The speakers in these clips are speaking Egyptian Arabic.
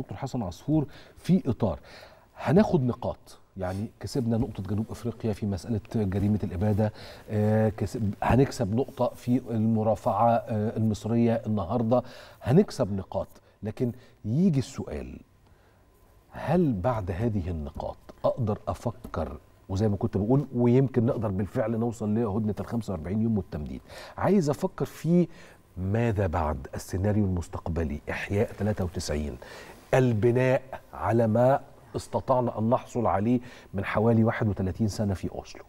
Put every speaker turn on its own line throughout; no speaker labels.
دكتور حسن عصفور في اطار هناخد نقاط يعني كسبنا نقطة جنوب افريقيا في مسألة جريمة الابادة آه، كسب هنكسب نقطة في المرافعة آه، المصرية النهاردة هنكسب نقاط لكن يجي السؤال هل بعد هذه النقاط اقدر افكر وزي ما كنت بقول ويمكن نقدر بالفعل نوصل لهدنه ال 45 يوم والتمديد عايز افكر في ماذا بعد السيناريو المستقبلي احياء 93 البناء على ما استطعنا ان نحصل عليه من حوالي 31 سنه في اوسلو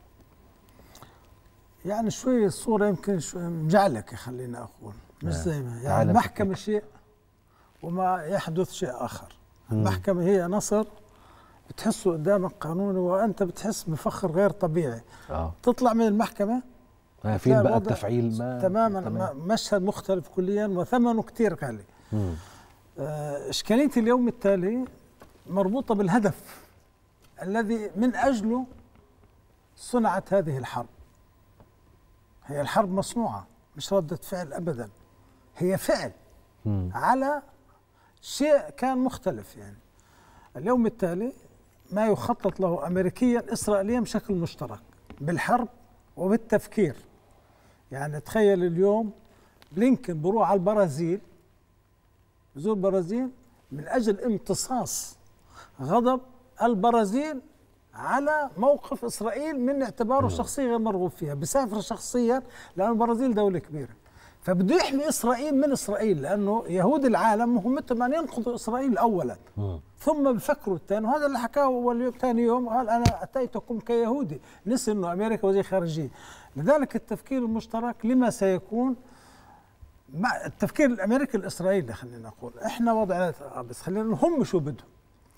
يعني شوي الصورة يمكن شوي مجعلكة خلينا أقول مش
آه.
زي ما يعني
تعال
المحكمة
نفكك.
شيء وما يحدث شيء آخر المحكمة هي نصر بتحسه قدامك قانوني وأنت بتحس بفخر غير طبيعي
اه
تطلع من المحكمة
آه، فين
تلاقي
بقى
الوضع
التفعيل ما
تماما
تمام.
ما- مشهد مختلف كليا وثمنه كتير غالي
مم.
آه، إشكالية اليوم التالي مربوطة بالهدف الذي من أجله صنعت هذه الحرب هي الحرب مصنوعة مش ردة فعل أبدا هي فعل
مم.
على شيء كان مختلف يعني اليوم التالي ما يخطط له أمريكيا إسرائيليا بشكل مشترك بالحرب وبالتفكير يعني تخيل اليوم بلينكن بروح على البرازيل بزور البرازيل من أجل امتصاص غضب البرازيل على موقف إسرائيل من اعتباره شخصية غير مرغوب فيها بسافر شخصيا لأن البرازيل دولة كبيرة فبده يحمي إسرائيل من إسرائيل لأنه يهود العالم مهمتهم أن ينقذوا إسرائيل أولا
مم.
ثم بفكروا الثاني وهذا اللي حكاه أول يوم ثاني يوم قال أنا أتيتكم كيهودي نسي أنه أمريكا وزير خارجية لذلك التفكير المشترك لما سيكون مع التفكير الامريكي الاسرائيلي خلينا نقول احنا وضعنا بس خلينا نقول هم شو بدهم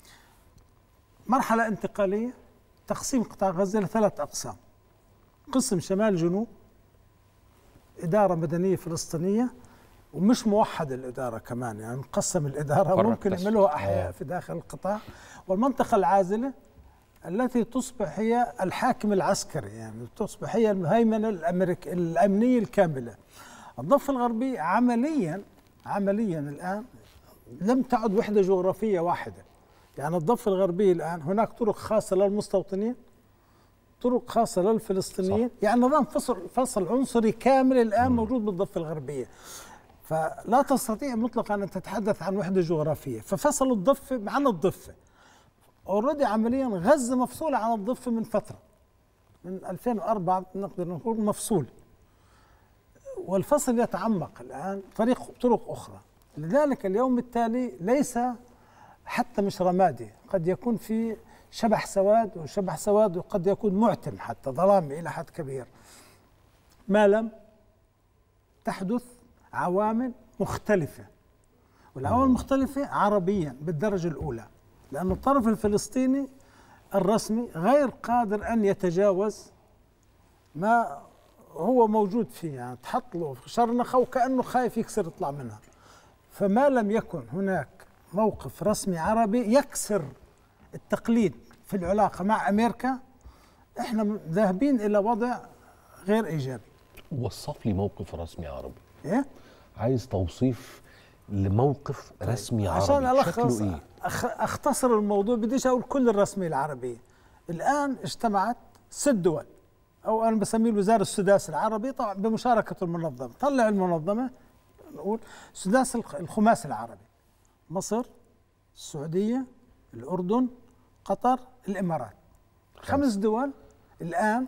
مرحله انتقاليه تقسيم قطاع غزه لثلاث اقسام قسم شمال جنوب اداره مدنيه فلسطينيه ومش موحد الاداره كمان يعني مقسم الاداره
فرق
ممكن
تسويق.
يعملوها احياء
آه.
في داخل القطاع والمنطقه العازله التي تصبح هي الحاكم العسكري يعني تصبح هي الهيمنه الامريك الامنيه الكامله الضفه الغربيه عمليا عمليا الان لم تعد وحده جغرافيه واحده يعني الضفه الغربيه الان هناك طرق خاصه للمستوطنين طرق خاصه للفلسطينيين
صح.
يعني نظام فصل فصل عنصري كامل الان موجود بالضفه الغربيه فلا تستطيع مطلقا ان تتحدث عن وحده جغرافيه ففصلوا الضفه عن الضفه اوريدي عمليا غزه مفصوله عن الضفه من فتره من 2004 نقدر نقول مفصول والفصل يتعمق الان طريق طرق اخرى لذلك اليوم التالي ليس حتى مش رمادي قد يكون في شبح سواد وشبح سواد وقد يكون معتم حتى ظلامي الى حد كبير ما لم تحدث عوامل مختلفه والعوامل المختلفه عربيا بالدرجه الاولى لأن الطرف الفلسطيني الرسمي غير قادر أن يتجاوز ما هو موجود فيه يعني تحط له شرنخة وكأنه خايف يكسر يطلع منها فما لم يكن هناك موقف رسمي عربي يكسر التقليد في العلاقة مع أمريكا احنا ذاهبين إلى وضع غير إيجابي
وصف لي موقف رسمي عربي
إيه؟
عايز توصيف لموقف رسمي
عشان
عربي
ألخص
شكله ايه
أخ أختصر الموضوع بديش أقول كل الرسمية العربية الآن اجتمعت ست دول أو أنا بسميه الوزارة السداس العربي طبعا بمشاركة المنظمة طلع المنظمة نقول سداس الخ- الخماس العربي مصر السعودية الأردن قطر الإمارات خمس دول الآن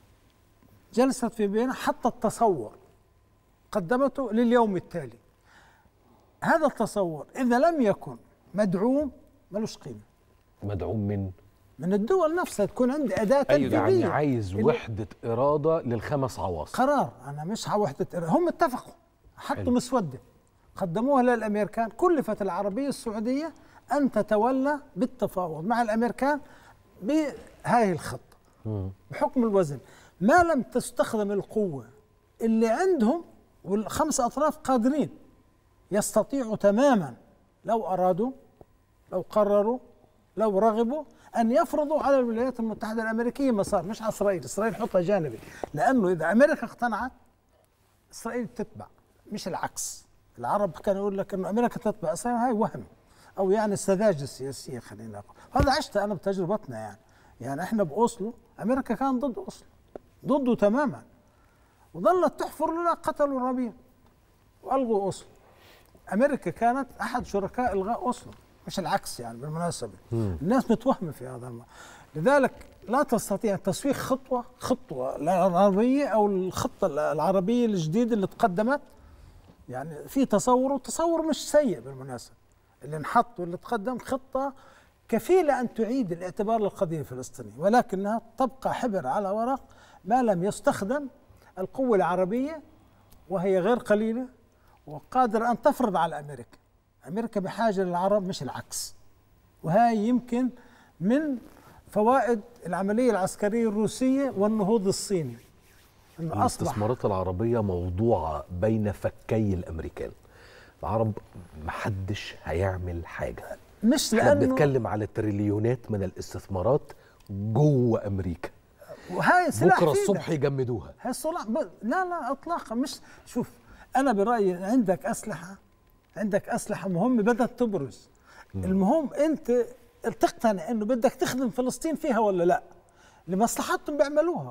جلست في بينها حتى التصور قدمته لليوم التالي هذا التصور إذا لم يكن مدعوم ملوش قيمة
مدعوم من
من الدول نفسها تكون عندي أداة
ايوه
تنفيذية
يعني عايز
اللي-
وحده اراده للخمس عواصم
قرار أنا مش على وحدة إرادة. هم اتفقوا حطوا
حلو.
مسودة قدموها للأمريكان كلفت العربية السعودية أن تتولى بالتفاوض مع الأمريكان بهذه الخطة
مم.
بحكم الوزن ما لم تستخدم القوة اللي عندهم والخمس أطراف قادرين يستطيعوا تماما لو أرادوا لو قرروا لو رغبوا أن يفرضوا على الولايات المتحدة الأمريكية مسار مش على إسرائيل إسرائيل حطها جانبي لأنه إذا أمريكا اقتنعت إسرائيل تتبع مش العكس العرب كانوا يقول لك أنه أمريكا تتبع إسرائيل هاي وهم او يعني السذاجه السياسيه خلينا نقول هذا عشت انا بتجربتنا يعني يعني احنا باوسلو امريكا كان ضد اوسلو ضده تماما وظلت تحفر لنا قتلوا رابين والغوا اوسلو امريكا كانت احد شركاء الغاء اوسلو مش العكس يعني بالمناسبه الناس متوهمه في هذا الموضوع لذلك لا تستطيع تسويق خطوه خطوه العربيه او الخطه العربيه الجديده اللي تقدمت يعني في تصور وتصور مش سيء بالمناسبه اللي انحط واللي تقدم خطه كفيله ان تعيد الاعتبار للقضيه الفلسطينيه ولكنها تبقى حبر على ورق ما لم يستخدم القوه العربيه وهي غير قليله وقادره ان تفرض على امريكا امريكا بحاجه للعرب مش العكس وهي يمكن من فوائد العمليه العسكريه الروسيه والنهوض الصيني
انه اصبح الاستثمارات العربيه موضوعه بين فكي الامريكان العرب محدش هيعمل حاجه
مش
احنا
لانه
بنتكلم على تريليونات من الاستثمارات جوه امريكا
وهاي سلاح
بكره
في
الصبح
إيدك.
يجمدوها
هاي الصلاح ب... لا لا اطلاقا مش شوف انا برايي عندك اسلحه عندك اسلحه مهمه بدات تبرز المهم انت تقتنع انه بدك تخدم فلسطين فيها ولا لا لمصلحتهم بيعملوها